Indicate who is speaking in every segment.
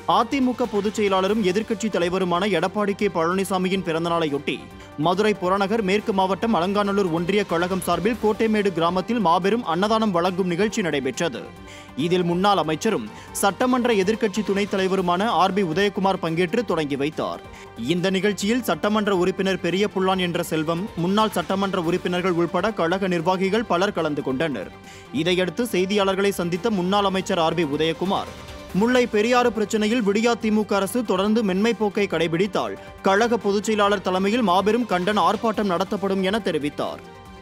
Speaker 1: அதிமுக பொதுச் செயலாளரும் எதிர்க்கட்சித் தலைவருமான எடப்பாடி கே பழனிசாமியின் பிறந்தநாளையொட்டி மதுரை புறநகர் மேற்கு மாவட்டம் அலங்காநல்லூர் ஒன்றிய கழகம் சார்பில் கோட்டைமேடு கிராமத்தில் மாபெரும் அன்னதானம் வழங்கும் நிகழ்ச்சி நடைபெற்றது இதில் முன்னாள் அமைச்சரும் சட்டமன்ற எதிர்க்கட்சி துணைத் தலைவருமான ஆர் பி உதயகுமார் பங்கேற்று தொடங்கி வைத்தார் இந்த நிகழ்ச்சியில் சட்டமன்ற உறுப்பினர் பெரிய புல்லான் என்ற செல்வம் முன்னாள் சட்டமன்ற உறுப்பினர்கள் உள்பட கழக நிர்வாகிகள் பலர் கலந்து கொண்டனர் இதையடுத்து செய்தியாளர்களை சந்தித்த முன்னாள் அமைச்சர் ஆர் பி உதயகுமார் முல்லை பெரியாறு பிரச்சனையில் விடியா திமுக அரசு தொடர்ந்து மென்மை போக்கை கடைபிடித்தால் கழக பொதுச் செயலாளர் தலைமையில் மாபெரும் கண்டன ஆர்ப்பாட்டம் நடத்தப்படும் என தெரிவித்தார்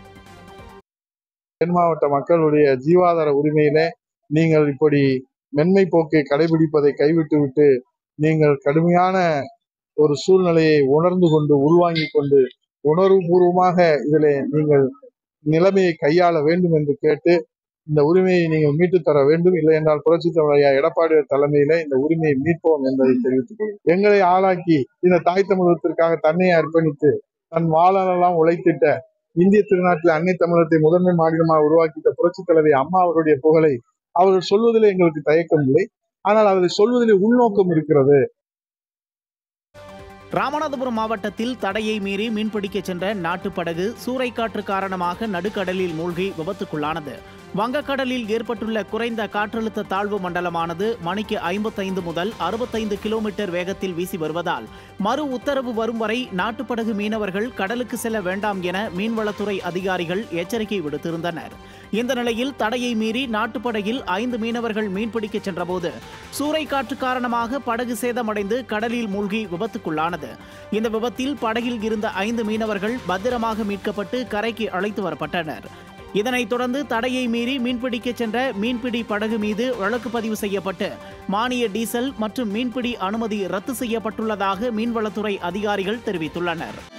Speaker 2: தென் மாவட்ட மக்களுடைய ஜீவாதார உரிமையிலே நீங்கள் இப்படி மென்மை போக்கை கடைபிடிப்பதை கைவிட்டுவிட்டு நீங்கள் கடுமையான ஒரு சூழ்நிலையை உணர்ந்து கொண்டு உள்வாங்கிக் கொண்டு உணர்வுபூர்வமாக இதிலே நீங்கள் நிலைமையை கையாள வேண்டும் என்று கேட்டு இந்த உரிமையை நீங்கள் மீட்டு தர வேண்டும் இல்லை என்றால் புரட்சி தலைவர் எடப்பாடி தலைமையிலே இந்த உரிமையை மீட்போம் என்பதை தெரிவித்துக் கொள்கிறேன் எங்களை ஆளாக்கி இந்த தாய் தமிழகத்திற்காக தன்னை அர்ப்பணித்து தன் வாழ்நாளெல்லாம் உழைத்திட்ட இந்திய திருநாட்டில் அன்னை தமிழகத்தை முதன்மை மாநிலமாக உருவாக்கிட்ட புரட்சி தலைவி அம்மா அவருடைய புகழை அவர்கள் சொல்வதிலே எங்களுக்கு தயக்கம் இல்லை ஆனால் அதை சொல்வதிலே உள்நோக்கம் இருக்கிறது
Speaker 3: ராமநாதபுரம் மாவட்டத்தில் தடையை மீறி மீன்பிடிக்கச் சென்ற நாட்டுப்படகு சூறைக்காற்று காரணமாக நடுக்கடலில் மூழ்கி விபத்துக்குள்ளானது வங்கக்கடலில் ஏற்பட்டுள்ள குறைந்த காற்றழுத்த தாழ்வு மண்டலமானது மணிக்கு ஐம்பத்தைந்து முதல் அறுபத்தைந்து கிலோமீட்டர் வேகத்தில் வீசி வருவதால் மறு உத்தரவு வரும் வரை நாட்டுப்படகு மீனவர்கள் கடலுக்கு செல்ல வேண்டாம் என மீன்வளத்துறை அதிகாரிகள் எச்சரிக்கை விடுத்திருந்தனர் இந்த நிலையில் தடையை மீறி நாட்டுப்படகில் ஐந்து மீனவர்கள் மீன்பிடிக்கச் சென்றபோது சூறைக்காற்று காரணமாக படகு சேதமடைந்து கடலில் மூழ்கி விபத்துக்குள்ளானது இந்த விபத்தில் படகில் இருந்த ஐந்து மீனவர்கள் பத்திரமாக மீட்கப்பட்டு கரைக்கு அழைத்து வரப்பட்டனர் இதனைத் தொடர்ந்து தடையை மீறி மீன்பிடிக்கச் சென்ற மீன்பிடி படகு மீது வழக்கு பதிவு செய்யப்பட்டு மானிய டீசல் மற்றும் மீன்பிடி அனுமதி ரத்து செய்யப்பட்டுள்ளதாக மீன்வளத்துறை அதிகாரிகள் தெரிவித்துள்ளனர்